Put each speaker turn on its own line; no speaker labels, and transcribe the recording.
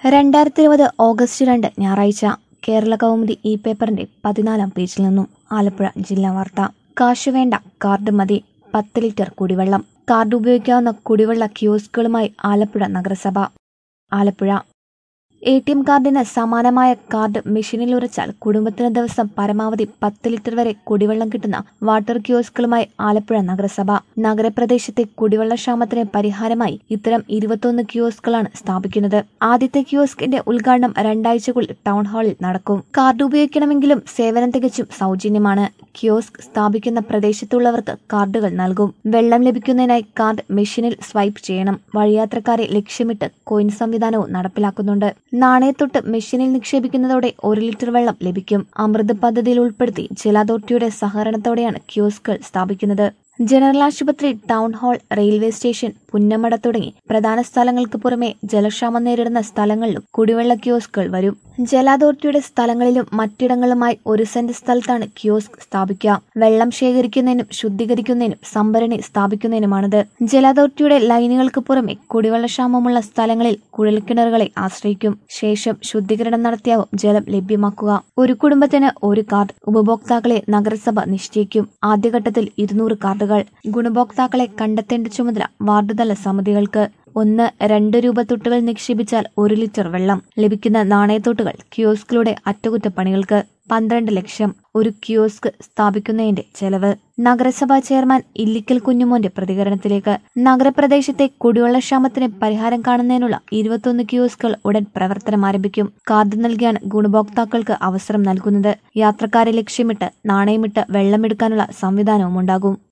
രണ്ടായിരത്തി ഇരുപത് ഓഗസ്റ്റ് രണ്ട് ഞായറാഴ്ച കേരള കൗമുദി ഇ പേപ്പറിന്റെ പതിനാലാം പേജിൽ നിന്നും ആലപ്പുഴ ജില്ലാ വാർത്ത കാശ് വേണ്ട കാർഡ് മതി പത്ത് ലിറ്റർ കുടിവെള്ളം കാർഡ് ഉപയോഗിക്കാവുന്ന കുടിവെള്ള കിയോസ്കുകളുമായി ആലപ്പുഴ നഗരസഭ ആലപ്പുഴ എ ടി എം കാർഡിന് സമാനമായ കാർഡ് മെഷീനിൽ ഉറച്ചാൽ കുടുംബത്തിന് ദിവസം പരമാവധി പത്ത് ലിറ്റർ വരെ കുടിവെള്ളം കിട്ടുന്ന വാട്ടർ കിയോസ്കുകളുമായി ആലപ്പുഴ നഗരസഭ നഗരപ്രദേശത്തെ കുടിവെള്ള ക്ഷാമത്തിന് പരിഹാരമായി ഇത്തരം ഇരുപത്തൊന്ന് കിയോസ്കുകളാണ് സ്ഥാപിക്കുന്നത് ആദ്യത്തെ കിയോസ്കിന്റെ ഉദ്ഘാടനം രണ്ടാഴ്ചക്കുള്ളിൽ ടൗൺ ഹാളിൽ നടക്കും കാർഡ് ഉപയോഗിക്കണമെങ്കിലും സേവനം തികച്ചും സൗജന്യമാണ് കിയോസ്ക് സ്ഥാപിക്കുന്ന പ്രദേശത്തുള്ളവർക്ക് കാർഡുകൾ നൽകും വെള്ളം ലഭിക്കുന്നതിനായി കാർഡ് മെഷീനിൽ സ്വൈപ്പ് ചെയ്യണം വഴിയാത്രക്കാരെ ലക്ഷ്യമിട്ട് കോയിൻ സംവിധാനവും നടപ്പിലാക്കുന്നുണ്ട് നാണയത്തൊട്ട് മെഷീനിൽ നിക്ഷേപിക്കുന്നതോടെ ഒരു ലിറ്റർ വെള്ളം ലഭിക്കും അമൃത് പദ്ധതിയിൽ ഉൾപ്പെടുത്തി ജല അതോറിറ്റിയുടെ സഹകരണത്തോടെയാണ് കിയോസ്കുകൾ സ്ഥാപിക്കുന്നത് ജനറൽ ആശുപത്രി town hall railway station Punnamada തുടങ്ങി പ്രധാന സ്ഥലങ്ങൾക്ക് പുറമെ ജലക്ഷാമം നേരിടുന്ന സ്ഥലങ്ങളിലും കുടിവെള്ള കിയോസ്കുകൾ വരും ജല അതോറിറ്റിയുടെ സ്ഥലങ്ങളിലും മറ്റിടങ്ങളുമായി ഒരു സെന്റ് സ്ഥലത്താണ് കിയോസ്ക് സ്ഥാപിക്കുക വെള്ളം ശേഖരിക്കുന്നതിനും ശുദ്ധീകരിക്കുന്നതിനും സംഭരണി സ്ഥാപിക്കുന്നതിനുമാണിത് ജല അതോറിറ്റിയുടെ ലൈനുകൾക്ക് പുറമെ കുടിവെള്ളക്ഷാമമുള്ള സ്ഥലങ്ങളിൽ കുഴൽക്കിണറുകളെ ആശ്രയിക്കും ശേഷം ശുദ്ധീകരണം നടത്തിയാവും ജലം ലഭ്യമാക്കുക ഒരു കുടുംബത്തിന് ഒരു കാർഡ് ഉപഭോക്താക്കളെ നഗരസഭ നിശ്ചയിക്കും ആദ്യഘട്ടത്തിൽ ഇരുന്നൂറ് കാർഡുകൾ ഗുണഭോക്താക്കളെ കണ്ടെത്തേണ്ട ചുമതല വാർഡുതല സമിതികൾക്ക് ഒന്ന് രണ്ട് രൂപ തൊട്ടുകൾ നിക്ഷേപിച്ചാൽ ഒരു ലിറ്റർ വെള്ളം ലഭിക്കുന്ന നാണയത്തൊട്ടുകൾ കിയോസ്കിലൂടെ അറ്റകുറ്റപ്പണികൾക്ക് പന്ത്രണ്ട് ലക്ഷം ഒരു കിയോസ്ക് സ്ഥാപിക്കുന്നതിന്റെ ചെലവ് നഗരസഭാ ചെയർമാൻ ഇല്ലിക്കൽ കുഞ്ഞുമോന്റെ പ്രതികരണത്തിലേക്ക് നഗരപ്രദേശത്തെ കുടിവെള്ളക്ഷാമത്തിന് പരിഹാരം കാണുന്നതിനുള്ള ഇരുപത്തൊന്ന് കിയോസ്കുകൾ ഉടൻ പ്രവർത്തനം ആരംഭിക്കും കാർഡ് നൽകിയാണ് ഗുണഭോക്താക്കൾക്ക് അവസരം നൽകുന്നത് യാത്രക്കാരെ ലക്ഷ്യമിട്ട് നാണയമിട്ട് വെള്ളമെടുക്കാനുള്ള സംവിധാനവും ഉണ്ടാകും